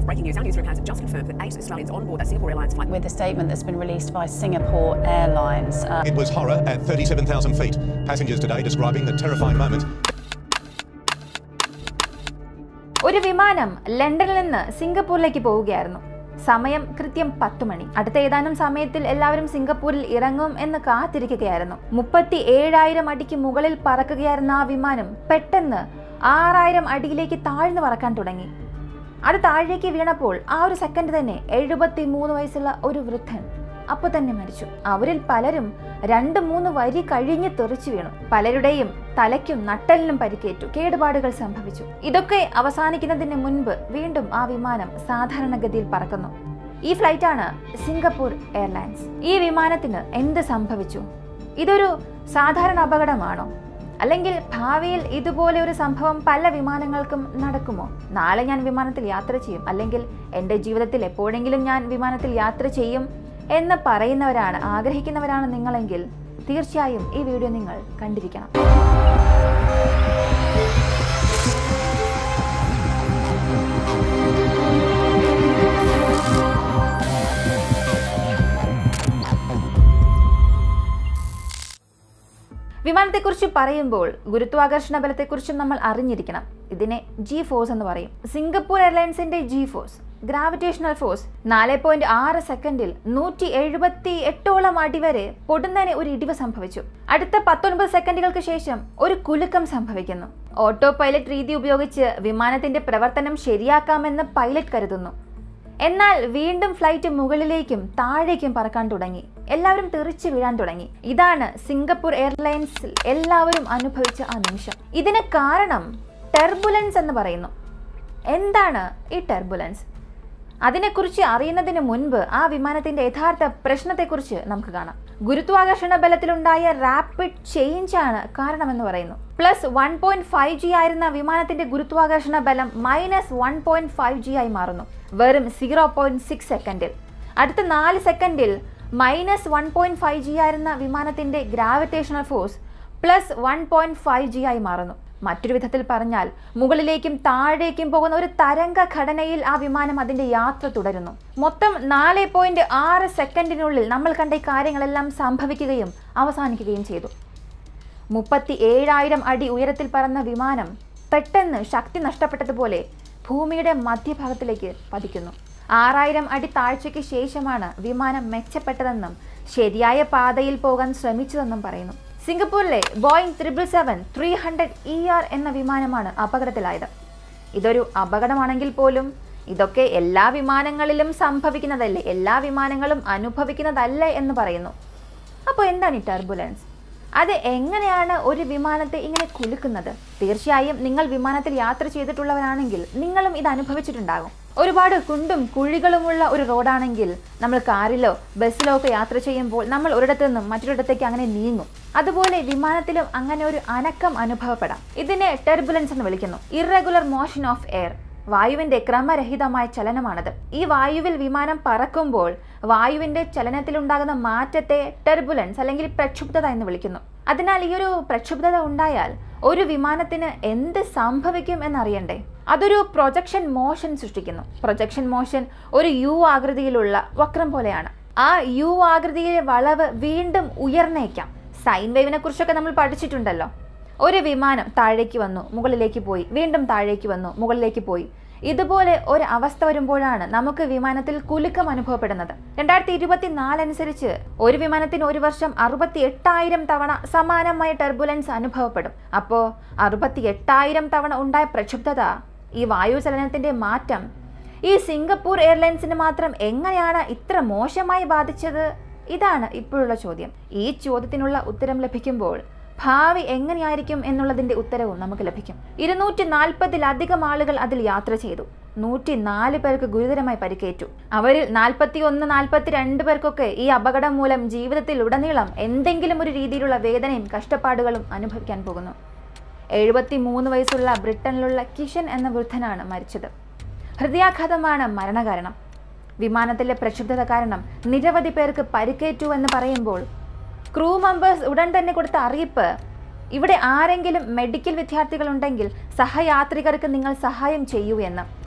Breaking news, our newsroom has just confirmed that eight Australians on board a Singapore Airlines flight with a statement that's been released by Singapore Airlines. Uh, It was horror at 37,000 feet. Passengers today describing the terrifying moment. ഒരു വിമാനം ലണ്ടനിൽ നിന്ന് സിംഗപ്പൂരിലേക്ക് പോവുകയായിരുന്നു സമയം കൃത്യം പത്തു മണി അടുത്ത ഏതാനും സമയത്തിൽ എല്ലാവരും സിംഗപ്പൂരിൽ ഇറങ്ങും എന്ന് കാത്തിരിക്കുകയായിരുന്നു മുപ്പത്തി ഏഴായിരം അടിക്ക് മുകളിൽ പറക്കുകയായിരുന്ന ആ വിമാനം പെട്ടെന്ന് ആറായിരം അടിയിലേക്ക് താഴ്ന്നു പറക്കാൻ തുടങ്ങി അത് താഴേക്ക് വീണപ്പോൾ ആ ഒരു സെക്കൻഡ് തന്നെ എഴുപത്തി മൂന്ന് വയസ്സുള്ള ഒരു വൃദ്ധൻ അപ്പൊ തന്നെ മരിച്ചു അവരിൽ പലരും രണ്ട് മൂന്ന് വരി കഴിഞ്ഞ് തെറിച്ചു വീണു പലരുടെയും തലയ്ക്കും നട്ടലിനും പരിക്കേറ്റു കേടുപാടുകൾ സംഭവിച്ചു ഇതൊക്കെ അവസാനിക്കുന്നതിന് മുൻപ് വീണ്ടും ആ വിമാനം സാധാരണഗതിയിൽ പറക്കുന്നു ഈ ഫ്ലൈറ്റാണ് സിംഗപ്പൂർ എയർലൈൻസ് ഈ വിമാനത്തിന് എന്ത് സംഭവിച്ചു ഇതൊരു സാധാരണ അപകടമാണോ അല്ലെങ്കിൽ ഭാവിയിൽ ഇതുപോലെ ഒരു സംഭവം പല വിമാനങ്ങൾക്കും നടക്കുമോ നാളെ ഞാൻ വിമാനത്തിൽ യാത്ര ചെയ്യും അല്ലെങ്കിൽ എൻ്റെ ജീവിതത്തിൽ എപ്പോഴെങ്കിലും ഞാൻ വിമാനത്തിൽ യാത്ര ചെയ്യും എന്ന് പറയുന്നവരാണ് ആഗ്രഹിക്കുന്നവരാണ് നിങ്ങളെങ്കിൽ തീർച്ചയായും ഈ വീഡിയോ നിങ്ങൾ കണ്ടിരിക്കണം വിമാനത്തെക്കുറിച്ച് പറയുമ്പോൾ ഗുരുത്വാകർഷണ ബലത്തെക്കുറിച്ചും നമ്മൾ അറിഞ്ഞിരിക്കണം ഇതിനെ ജി ഫോഴ്സ് എന്ന് പറയും സിംഗപ്പൂർ എയർലൈൻസിന്റെ ജി ഫോഴ്സ് ഗ്രാവിറ്റേഷണൽ ഫോഴ്സ് നാല് പോയിന്റ് ആറ് സെക്കൻഡിൽ നൂറ്റി എഴുപത്തി എട്ടോളം അടി വരെ പൊടുന്നതിന് ഒരു ഇടിവ് സംഭവിച്ചു അടുത്ത പത്തൊൻപത് സെക്കൻഡുകൾക്ക് ശേഷം ഒരു കുലുക്കം സംഭവിക്കുന്നു ഓട്ടോ പൈലറ്റ് രീതി ഉപയോഗിച്ച് വിമാനത്തിന്റെ പ്രവർത്തനം ശരിയാക്കാമെന്ന് പൈലറ്റ് കരുതുന്നു എന്നാൽ വീണ്ടും ഫ്ലൈറ്റ് മുകളിലേക്കും താഴേക്കും പറക്കാൻ തുടങ്ങി എല്ലാവരും തെറിച്ചു വീഴാൻ തുടങ്ങി ഇതാണ് സിംഗപ്പൂർ എയർലൈൻസിൽ എല്ലാവരും അനുഭവിച്ച ആ നിമിഷം ഇതിന് കാരണം ടെർബുലൻസ് എന്ന് പറയുന്നു എന്താണ് ഈ ടെർബുലൻസ് അതിനെക്കുറിച്ച് അറിയുന്നതിന് മുൻപ് ആ വിമാനത്തിന്റെ യഥാർത്ഥ പ്രശ്നത്തെക്കുറിച്ച് നമുക്ക് കാണാം ഗുരുത്വാകർഷണ ബലത്തിലുണ്ടായ റാപ്പിഡ് ചേഞ്ച് ആണ് കാരണമെന്ന് പറയുന്നു plus one point five G ആയിരുന്ന വിമാനത്തിന്റെ ഗുരുത്വാകർഷണ ബലം minus one point five G ആയി മാറുന്നു വെറും സീറോ പോയിന്റ് സിക്സ് സെക്കൻഡിൽ അടുത്ത നാല് സെക്കൻഡിൽ minus one point five G ആയിരുന്ന വിമാനത്തിന്റെ gravitational force plus one point five G ആയി മാറുന്നു മറ്റൊരു വിധത്തിൽ പറഞ്ഞാൽ മുകളിലേക്കും താഴേക്കും പോകുന്ന ഒരു തരംഗ ഘടനയിൽ ആ വിമാനം അതിന്റെ യാത്ര തുടരുന്നു മൊത്തം നാല് പോയിന്റ് ആറ് സെക്കൻഡിനുള്ളിൽ നമ്മൾ കണ്ട ഈ കാര്യങ്ങളെല്ലാം സംഭവിക്കുകയും അവസാനിക്കുകയും ചെയ്തു മുപ്പത്തി ഏഴായിരം അടി ഉയരത്തിൽ പറന്ന വിമാനം പെട്ടെന്ന് ശക്തി നഷ്ടപ്പെട്ടതുപോലെ ഭൂമിയുടെ മധ്യഭാഗത്തിലേക്ക് പതിക്കുന്നു ആറായിരം അടി താഴ്ചയ്ക്ക് ശേഷമാണ് വിമാനം മെച്ചപ്പെട്ടതെന്നും ശരിയായ പാതയിൽ പോകാൻ ശ്രമിച്ചതെന്നും പറയുന്നു സിംഗപ്പൂരിലെ Boeing triple seven three hundred E R എന്ന വിമാനമാണ് അപകടത്തിലായത് ഇതൊരു അപകടമാണെങ്കിൽ പോലും ഇതൊക്കെ എല്ലാ വിമാനങ്ങളിലും സംഭവിക്കുന്നതല്ലേ എല്ലാ വിമാനങ്ങളും അനുഭവിക്കുന്നതല്ലേ എന്ന് പറയുന്നു അപ്പോൾ എന്താണ് ഈ ടർബുലൻസ് അത് എങ്ങനെയാണ് ഒരു വിമാനത്തെ ഇങ്ങനെ കുലുക്കുന്നത് തീർച്ചയായും നിങ്ങൾ വിമാനത്തിൽ യാത്ര ചെയ്തിട്ടുള്ളവരാണെങ്കിൽ നിങ്ങളും ഇത് അനുഭവിച്ചിട്ടുണ്ടാകും ഒരുപാട് കുണ്ടും കുഴികളുമുള്ള ഒരു റോഡാണെങ്കിൽ നമ്മൾ കാറിലോ ബസ്സിലോ ഒക്കെ യാത്ര ചെയ്യുമ്പോൾ നമ്മൾ ഒരിടത്തു നിന്നും മറ്റൊരിടത്തേക്ക് അങ്ങനെ നീങ്ങും അതുപോലെ വിമാനത്തിലും അങ്ങനെ ഒരു അനക്കം അനുഭവപ്പെടാം ഇതിനെ ടെർബുലൻസ് എന്ന് വിളിക്കുന്നു ഇറഗുലർ മോഷൻ ഓഫ് എയർ വായുവിന്റെ ക്രമരഹിതമായ ചലനമാണത് ഈ വായുവിൽ വിമാനം പറക്കുമ്പോൾ വായുവിന്റെ ചലനത്തിലുണ്ടാകുന്ന മാറ്റത്തെ ടെർബുലൻസ് അല്ലെങ്കിൽ പ്രക്ഷുബ്ധത എന്ന് വിളിക്കുന്നു അതിനാൽ ഈ ഒരു പ്രക്ഷുബ്ധത ഉണ്ടായാൽ ഒരു വിമാനത്തിന് എന്ത് സംഭവിക്കും എന്നറിയണ്ടേ അതൊരു പ്രൊജക്ഷൻ മോഷൻ സൃഷ്ടിക്കുന്നു പ്രൊജക്ഷൻ മോഷൻ ഒരു യു ആകൃതിയിലുള്ള വക്രം പോലെയാണ് ആ യു ആകൃതിയിലെ വളവ് വീണ്ടും ഉയർന്നേക്കാം സൈൻ വേവിനെ കുറിച്ചൊക്കെ നമ്മൾ പഠിച്ചിട്ടുണ്ടല്ലോ ഒരു വിമാനം താഴേക്ക് വന്നു മുകളിലേക്ക് പോയി വീണ്ടും താഴേക്ക് വന്നു മുകളിലേക്ക് പോയി ഇതുപോലെ ഒരു അവസ്ഥ വരുമ്പോഴാണ് നമുക്ക് വിമാനത്തിൽ കുലുക്കം അനുഭവപ്പെടുന്നത് രണ്ടായിരത്തി ഇരുപത്തിനാല് അനുസരിച്ച് ഒരു വിമാനത്തിന് ഒരു വർഷം അറുപത്തി എട്ടായിരം തവണ സമാനമായ ടെർബുലൻസ് അനുഭവപ്പെടും അപ്പോൾ അറുപത്തി എട്ടായിരം തവണ ഉണ്ടായ പ്രക്ഷുബ്ധത ഈ വായുചലനത്തിന്റെ മാറ്റം ഈ സിംഗപ്പൂർ എയർലൈൻസിന് മാത്രം എങ്ങനെയാണ് ഇത്ര മോശമായി ബാധിച്ചത് ഇതാണ് ഇപ്പോഴുള്ള ചോദ്യം ഈ ചോദ്യത്തിനുള്ള ഉത്തരം ലഭിക്കുമ്പോൾ ഭാവി എങ്ങനെയായിരിക്കും എന്നുള്ളതിന്റെ ഉത്തരവും നമുക്ക് ലഭിക്കും ഇരുന്നൂറ്റി നാൽപ്പതിലധികം ആളുകൾ അതിൽ യാത്ര ചെയ്തു നൂറ്റി നാല് പേർക്ക് ഗുരുതരമായി പരിക്കേറ്റു അവരിൽ നാൽപ്പത്തി ഒന്ന് നാൽപ്പത്തി രണ്ട് പേർക്കൊക്കെ ഈ അപകടം മൂലം ജീവിതത്തിൽ ഉടനീളം എന്തെങ്കിലും ഒരു രീതിയിലുള്ള വേദനയും കഷ്ടപ്പാടുകളും അനുഭവിക്കാൻ പോകുന്നു എഴുപത്തി മൂന്ന് വയസ്സുള്ള ബ്രിട്ടനിലുള്ള കിഷൻ എന്ന വൃദ്ധനാണ് മരിച്ചത് ഹൃദയാഘാതമാണ് മരണകാരണം വിമാനത്തിലെ പ്രക്ഷുബ്ധത കാരണം നിരവധി പേർക്ക് പരിക്കേറ്റു എന്ന് പറയുമ്പോൾ ക്രൂ മെമ്പേഴ്സ് ഉടൻ തന്നെ കൊടുത്ത അറിയിപ്പ് ഇവിടെ ആരെങ്കിലും മെഡിക്കൽ വിദ്യാർത്ഥികളുണ്ടെങ്കിൽ സഹയാത്രികർക്ക് നിങ്ങൾ സഹായം ചെയ്യൂ എന്ന്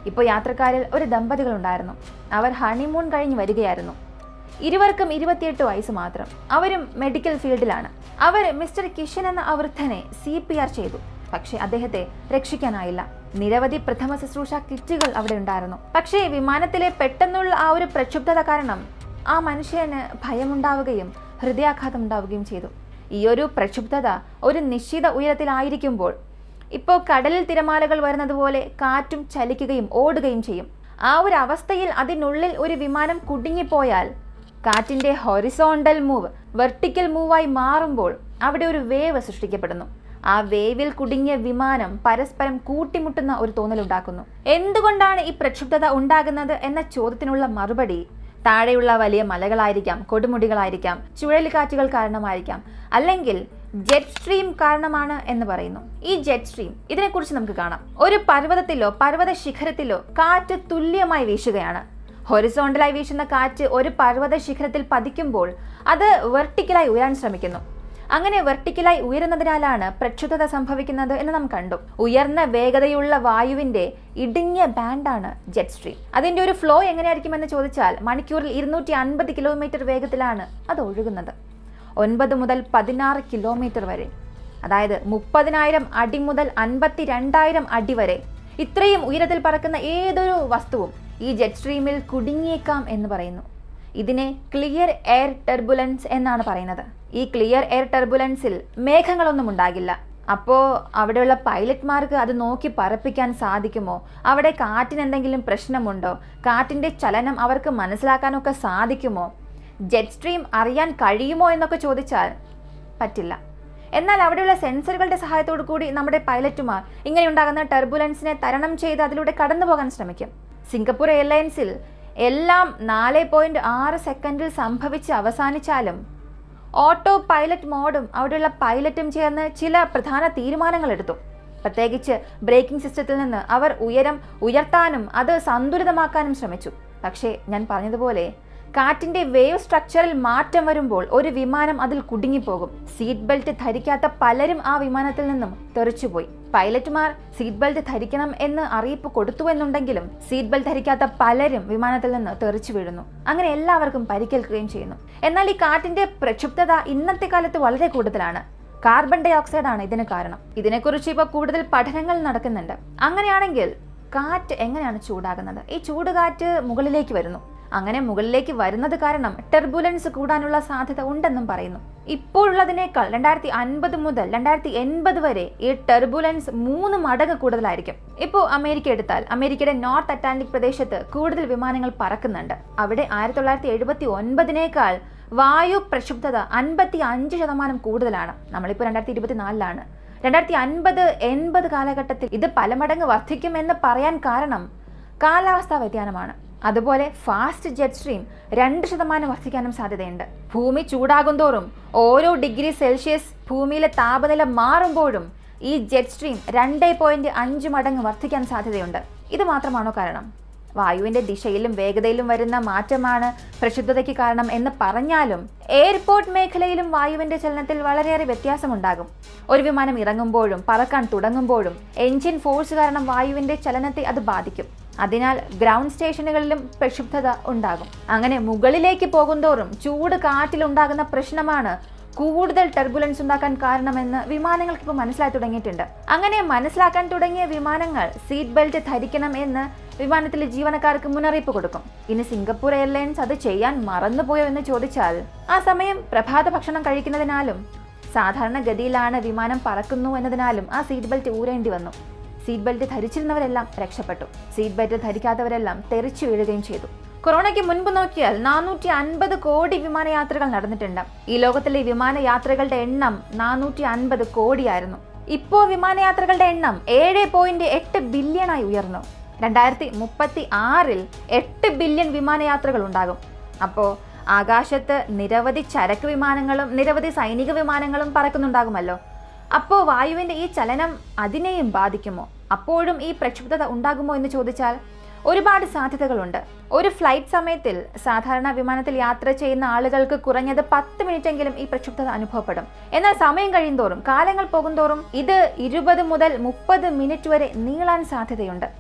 ഇപ്പോൾ യാത്രക്കാരിൽ ഒരു ദമ്പതികളുണ്ടായിരുന്നു അവർ ഹണിമൂൺ കഴിഞ്ഞ് വരികയായിരുന്നു ഇരുവർക്കും ഇരുപത്തിയെട്ട് വയസ്സ് മാത്രം അവരും മെഡിക്കൽ ഫീൽഡിലാണ് അവർ മിസ്റ്റർ കിഷൻ എന്ന ആ വൃദ്ധനെ സി പി ആർ ചെയ്തു പക്ഷേ അദ്ദേഹത്തെ രക്ഷിക്കാനായില്ല നിരവധി പ്രഥമ ശുശ്രൂഷ കിറ്റുകൾ അവിടെ ഉണ്ടായിരുന്നു പക്ഷേ വിമാനത്തിലെ പെട്ടെന്നുള്ള ആ ഒരു പ്രക്ഷുബ്ധത കാരണം ആ മനുഷ്യന് ഭയമുണ്ടാവുകയും ഹൃദയാഘാതം ഉണ്ടാവുകയും ചെയ്തു ഈ ഒരു പ്രക്ഷുബ്ധത ഒരു നിശ്ചിത ഉയരത്തിലായിരിക്കുമ്പോൾ ഇപ്പോൾ കടലിൽ തിരമാലകൾ വരുന്നത് പോലെ കാറ്റും ചലിക്കുകയും ഓടുകയും ചെയ്യും ആ ഒരു അവസ്ഥയിൽ അതിനുള്ളിൽ ഒരു വിമാനം കുടുങ്ങിപ്പോയാൽ കാറ്റിന്റെ ഹൊറിസോണ്ടൽ മൂവ് വെർട്ടിക്കൽ മൂവായി മാറുമ്പോൾ അവിടെ ഒരു വേവ് സൃഷ്ടിക്കപ്പെടുന്നു ആ വേവിൽ കുടുങ്ങിയ വിമാനം പരസ്പരം കൂട്ടിമുട്ടുന്ന ഒരു തോന്നലുണ്ടാക്കുന്നു എന്തുകൊണ്ടാണ് ഈ പ്രക്ഷുബ്ധത ഉണ്ടാകുന്നത് എന്ന ചോദ്യത്തിനുള്ള മറുപടി താഴെയുള്ള വലിയ മലകളായിരിക്കാം കൊടുമുടികളായിരിക്കാം ചുഴലിക്കാറ്റുകൾ കാരണമായിരിക്കാം അല്ലെങ്കിൽ ജെറ്റ് സ്ട്രീം കാരണമാണ് എന്ന് പറയുന്നു ഈ ജെറ്റ് സ്ട്രീം ഇതിനെക്കുറിച്ച് നമുക്ക് കാണാം ഒരു പർവ്വതത്തിലോ പർവ്വത ശിഖരത്തിലോ കാറ്റ് തുല്യമായി വീശുകയാണ് ഹൊറിസോണ്ടലായി വീശുന്ന കാറ്റ് ഒരു പർവ്വത ശിഖരത്തിൽ പതിക്കുമ്പോൾ അത് വെർട്ടിക്കലായി ഉയരാൻ ശ്രമിക്കുന്നു അങ്ങനെ വെർട്ടിക്കലായി ഉയരുന്നതിനാലാണ് പ്രക്ഷുബ്ധത സംഭവിക്കുന്നത് എന്ന് നാം കണ്ടു ഉയർന്ന വേഗതയുള്ള വായുവിന്റെ ഇടുങ്ങിയ ബാൻഡാണ് ജെറ്റ് സ്ട്രീം അതിന്റെ ഒരു ഫ്ലോ എങ്ങനെയായിരിക്കുമെന്ന് ചോദിച്ചാൽ മണിക്കൂറിൽ ഇരുന്നൂറ്റി അൻപത് കിലോമീറ്റർ വേഗത്തിലാണ് അത് ഒഴുകുന്നത് ഒൻപത് മുതൽ പതിനാറ് കിലോമീറ്റർ വരെ അതായത് മുപ്പതിനായിരം അടി മുതൽ അൻപത്തി രണ്ടായിരം അടി വരെ ഇത്രയും ഉയരത്തിൽ പറക്കുന്ന ഏതൊരു വസ്തുവും ഈ ജെറ്റ് സ്ട്രീമിൽ കുടുങ്ങിയേക്കാം എന്ന് പറയുന്നു ഇതിനെ ക്ലിയർ എയർ ടെർബുലൻസ് എന്നാണ് പറയുന്നത് ഈ ക്ലിയർ എയർ ടെർബുലൻസിൽ മേഘങ്ങളൊന്നും ഉണ്ടാകില്ല അപ്പോൾ അവിടെയുള്ള പൈലറ്റ്മാർക്ക് അത് നോക്കി പറപ്പിക്കാൻ സാധിക്കുമോ അവിടെ കാറ്റിന് എന്തെങ്കിലും പ്രശ്നമുണ്ടോ കാറ്റിൻ്റെ ചലനം അവർക്ക് മനസ്സിലാക്കാനൊക്കെ സാധിക്കുമോ ജെറ്റ് സ്ട്രീം അറിയാൻ കഴിയുമോ എന്നൊക്കെ ചോദിച്ചാൽ പറ്റില്ല എന്നാൽ അവിടെയുള്ള സെൻസറുകളുടെ സഹായത്തോടു കൂടി നമ്മുടെ പൈലറ്റുമാർ ഇങ്ങനെയുണ്ടാകുന്ന ടെർബുലൻസിനെ തരണം ചെയ്ത് അതിലൂടെ കടന്നു പോകാൻ ശ്രമിക്കും സിംഗപ്പൂർ എയർലൈൻസിൽ എല്ലാം നാല് പോയിന്റ് ആറ് സെക്കൻഡിൽ സംഭവിച്ച് അവസാനിച്ചാലും ഓട്ടോ പൈലറ്റ് മോഡും അവിടെയുള്ള പൈലറ്റും ചേർന്ന് ചില പ്രധാന തീരുമാനങ്ങൾ എടുത്തു പ്രത്യേകിച്ച് ബ്രേക്കിംഗ് സിസ്റ്റത്തിൽ നിന്ന് അവർ ഉയരം ഉയർത്താനും അത് സന്തുലിതമാക്കാനും ശ്രമിച്ചു പക്ഷേ ഞാൻ പറഞ്ഞതുപോലെ കാറ്റിന്റെ വേവ് സ്ട്രക്ചറിൽ മാറ്റം വരുമ്പോൾ ഒരു വിമാനം അതിൽ കുടുങ്ങിപ്പോകും സീറ്റ് ബെൽറ്റ് ധരിക്കാത്ത പലരും ആ വിമാനത്തിൽ നിന്നും തെറിച്ചുപോയി പൈലറ്റുമാർ സീറ്റ് ബെൽറ്റ് ധരിക്കണം എന്ന് അറിയിപ്പ് കൊടുത്തു എന്നുണ്ടെങ്കിലും സീറ്റ് ബെൽറ്റ് ധരിക്കാത്ത പലരും വിമാനത്തിൽ നിന്ന് തെറിച്ചു വീഴുന്നു അങ്ങനെ എല്ലാവർക്കും പരിക്കേൽക്കുകയും ചെയ്യുന്നു എന്നാൽ ഈ കാറ്റിന്റെ പ്രക്ഷുബ്ധത ഇന്നത്തെ കാലത്ത് വളരെ കൂടുതലാണ് കാർബൺ ഡൈ ഓക്സൈഡ് ആണ് ഇതിന് കാരണം ഇതിനെക്കുറിച്ച് ഇപ്പോൾ കൂടുതൽ പഠനങ്ങൾ നടക്കുന്നുണ്ട് അങ്ങനെയാണെങ്കിൽ കാറ്റ് എങ്ങനെയാണ് ചൂടാകുന്നത് ഈ ചൂടുകാറ്റ് മുകളിലേക്ക് വരുന്നു അങ്ങനെ മുകളിലേക്ക് വരുന്നത് കാരണം ടെർബുലൻസ് കൂടാനുള്ള സാധ്യത ഉണ്ടെന്നും പറയുന്നു ഇപ്പോഴുള്ളതിനേക്കാൾ രണ്ടായിരത്തി അൻപത് മുതൽ രണ്ടായിരത്തി എൺപത് വരെ ഈ ടെർബുലൻസ് മൂന്ന് മടങ്ങ് കൂടുതലായിരിക്കും ഇപ്പോൾ അമേരിക്ക എടുത്താൽ അമേരിക്കയുടെ നോർത്ത് അറ്റ്ലാന്റിക് പ്രദേശത്ത് കൂടുതൽ വിമാനങ്ങൾ പറക്കുന്നുണ്ട് അവിടെ ആയിരത്തി തൊള്ളായിരത്തി എഴുപത്തി ഒൻപതിനേക്കാൾ വായു പ്രക്ഷുബ്ധത അൻപത്തി അഞ്ച് ശതമാനം കൂടുതലാണ് നമ്മളിപ്പോൾ രണ്ടായിരത്തി ഇരുപത്തിനാലിലാണ് രണ്ടായിരത്തി അൻപത് എൺപത് കാലഘട്ടത്തിൽ ഇത് പല മടങ്ങ് വർദ്ധിക്കുമെന്ന് പറയാൻ കാരണം കാലാവസ്ഥാ വ്യതിയാനമാണ് അതുപോലെ ഫാസ്റ്റ് ജെറ്റ് സ്ട്രീം രണ്ട് ശതമാനം വർദ്ധിക്കാനും സാധ്യതയുണ്ട് ഭൂമി ചൂടാകുന്തോറും ഓരോ ഡിഗ്രി സെൽഷ്യസ് ഭൂമിയിലെ താപനില മാറുമ്പോഴും ഈ ജെറ്റ് സ്ട്രീം രണ്ട് പോയിന്റ് അഞ്ച് മടങ്ങ് വർദ്ധിക്കാൻ സാധ്യതയുണ്ട് ഇത് മാത്രമാണോ കാരണം വായുവിന്റെ ദിശയിലും വേഗതയിലും വരുന്ന മാറ്റമാണ് പ്രക്ഷുബ്ധതയ്ക്ക് കാരണം എന്ന് പറഞ്ഞാലും എയർപോർട്ട് മേഖലയിലും വായുവിന്റെ ചലനത്തിൽ വളരെയേറെ വ്യത്യാസമുണ്ടാകും ഒരു വിമാനം ഇറങ്ങുമ്പോഴും പറക്കാൻ തുടങ്ങുമ്പോഴും എഞ്ചിൻ ഫോഴ്സ് കാരണം വായുവിന്റെ ചലനത്തെ അത് ബാധിക്കും അതിനാൽ ഗ്രൗണ്ട് സ്റ്റേഷനുകളിലും പ്രക്ഷുബ്ധത ഉണ്ടാകും അങ്ങനെ മുകളിലേക്ക് പോകുന്തോറും ചൂട് കാറ്റിലുണ്ടാകുന്ന പ്രശ്നമാണ് കൂടുതൽ ടെർബുലൻസ് ഉണ്ടാക്കാൻ കാരണമെന്ന് വിമാനങ്ങൾക്ക് ഇപ്പോൾ മനസ്സിലായി തുടങ്ങിയിട്ടുണ്ട് അങ്ങനെ മനസ്സിലാക്കാൻ തുടങ്ങിയ വിമാനങ്ങൾ സീറ്റ് ബെൽറ്റ് ധരിക്കണം എന്ന് വിമാനത്തിലെ ജീവനക്കാർക്ക് മുന്നറിയിപ്പ് കൊടുക്കും ഇനി സിംഗപ്പൂർ എയർലൈൻസ് അത് ചെയ്യാൻ മറന്നുപോയോ എന്ന് ചോദിച്ചാൽ ആ സമയം പ്രഭാത ഭക്ഷണം കഴിക്കുന്നതിനാലും സാധാരണഗതിയിലാണ് വിമാനം പറക്കുന്നു എന്നതിനാലും ആ സീറ്റ് ബെൽറ്റ് ഊരേണ്ടി വന്നു സീറ്റ് ബെൽറ്റ് ധരിച്ചിരുന്നവരെല്ലാം രക്ഷപ്പെട്ടു സീറ്റ് ബെൽറ്റ് ധരിക്കാത്തവരെല്ലാം തെറിച്ചു വീഴുകയും ചെയ്തു കൊറോണയ്ക്ക് മുൻപ് നോക്കിയാൽ നാനൂറ്റി അൻപത് കോടി വിമാനയാത്രകൾ നടന്നിട്ടുണ്ട് ഈ ലോകത്തിലെ വിമാനയാത്രകളുടെ എണ്ണം നാനൂറ്റി അൻപത് കോടിയായിരുന്നു ഇപ്പോൾ വിമാനയാത്രകളുടെ എണ്ണം ഏഴ് പോയിന്റ് എട്ട് ബില്യണായി ഉയർന്നു രണ്ടായിരത്തി മുപ്പത്തി ആറിൽ എട്ട് ബില്യൺ വിമാനയാത്രകൾ ഉണ്ടാകും അപ്പോൾ ആകാശത്ത് നിരവധി ചരക്ക് വിമാനങ്ങളും നിരവധി സൈനിക വിമാനങ്ങളും പറക്കുന്നുണ്ടാകുമല്ലോ അപ്പോൾ വായുവിന്റെ ഈ ചലനം അതിനെയും ബാധിക്കുമോ അപ്പോഴും ഈ പ്രക്ഷുബ്ധത ഉണ്ടാകുമോ എന്ന് ചോദിച്ചാൽ ഒരുപാട് സാധ്യതകളുണ്ട് ഒരു ഫ്ലൈറ്റ് സമയത്തിൽ സാധാരണ വിമാനത്തിൽ യാത്ര ചെയ്യുന്ന ആളുകൾക്ക് കുറഞ്ഞത് പത്ത് മിനിറ്റെങ്കിലും ഈ പ്രക്ഷുബ്ധത അനുഭവപ്പെടും എന്നാൽ സമയം കഴിയുന്തോറും കാലങ്ങൾ പോകുന്തോറും ഇത് ഇരുപത് മുതൽ മുപ്പത് മിനിറ്റ് വരെ നീളാൻ സാധ്യതയുണ്ട്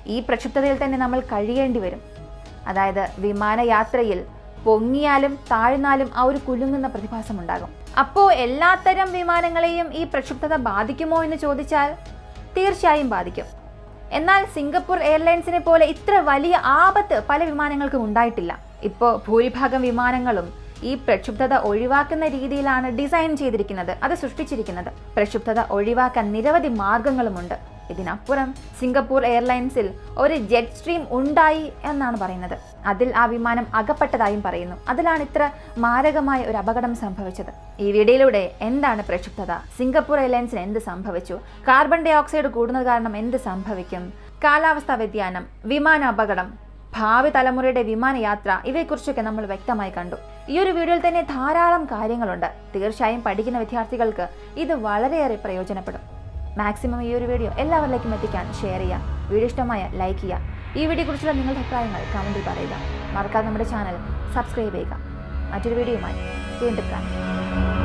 ഈ പ്രക്ഷുബ്ധതയിൽ തന്നെ നമ്മൾ കഴിയേണ്ടി വരും അതായത് വിമാനയാത്രയിൽ പൊങ്ങിയാലും താഴ്ന്നാലും ആ ഒരു കുലുങ്ങുന്ന പ്രതിഭാസം ഉണ്ടാകും അപ്പോൾ എല്ലാത്തരം വിമാനങ്ങളെയും ഈ പ്രക്ഷുബ്ധത ബാധിക്കുമോ എന്ന് ചോദിച്ചാൽ തീർച്ചയായും ബാധിക്കും എന്നാൽ സിംഗപ്പൂർ എയർലൈൻസിനെ പോലെ ഇത്ര വലിയ ആപത്ത് പല വിമാനങ്ങൾക്കും ഉണ്ടായിട്ടില്ല ഇപ്പോൾ ഭൂരിഭാഗം വിമാനങ്ങളും ഈ പ്രക്ഷുബ്ധത ഒഴിവാക്കുന്ന രീതിയിലാണ് ഡിസൈൻ ചെയ്തിരിക്കുന്നത് അത് സൃഷ്ടിച്ചിരിക്കുന്നത് പ്രക്ഷുബ്ധത ഒഴിവാക്കാൻ നിരവധി മാർഗങ്ങളുമുണ്ട് ഇതിനപ്പുറം സിംഗപ്പൂർ എയർലൈൻസിൽ ഒരു ജെറ്റ് സ്ട്രീം ഉണ്ടായി എന്നാണ് പറയുന്നത് അതിൽ ആ വിമാനം അകപ്പെട്ടതായും പറയുന്നു അതിലാണ് ഇത്ര മാരകമായ ഒരു അപകടം സംഭവിച്ചത് ഈ വീഡിയോയിലൂടെ എന്താണ് പ്രക്ഷുബ്ധത സിംഗപ്പൂർ എയർലൈൻസിന് എന്ത് സംഭവിച്ചു കാർബൺ ഡൈ ഓക്സൈഡ് കൂടുന്നത് കാരണം എന്ത് സംഭവിക്കും കാലാവസ്ഥാ വ്യതിയാനം വിമാന അപകടം ഭാവി തലമുറയുടെ വിമാനയാത്ര ഇവയെക്കുറിച്ചൊക്കെ നമ്മൾ വ്യക്തമായി കണ്ടു ഈ ഒരു വീഡിയോയിൽ തന്നെ ധാരാളം കാര്യങ്ങളുണ്ട് തീർച്ചയായും പഠിക്കുന്ന വിദ്യാർത്ഥികൾക്ക് ഇത് വളരെയേറെ പ്രയോജനപ്പെടും മാക്സിമം ഈ ഒരു വീഡിയോ എല്ലാവരിലേക്കും എത്തിക്കാൻ ഷെയർ ചെയ്യുക വീഡിയോ ഇഷ്ടമായ ലൈക്ക് ചെയ്യുക ഈ വീഡിയോയെക്കുറിച്ചുള്ള നിങ്ങളുടെ അഭിപ്രായങ്ങൾ കമൻറ്റിൽ പറയുക മറക്കാതെ നമ്മുടെ ചാനൽ സബ്സ്ക്രൈബ് ചെയ്യുക മറ്റൊരു വീഡിയോയുമായി വീണ്ടും കാണാം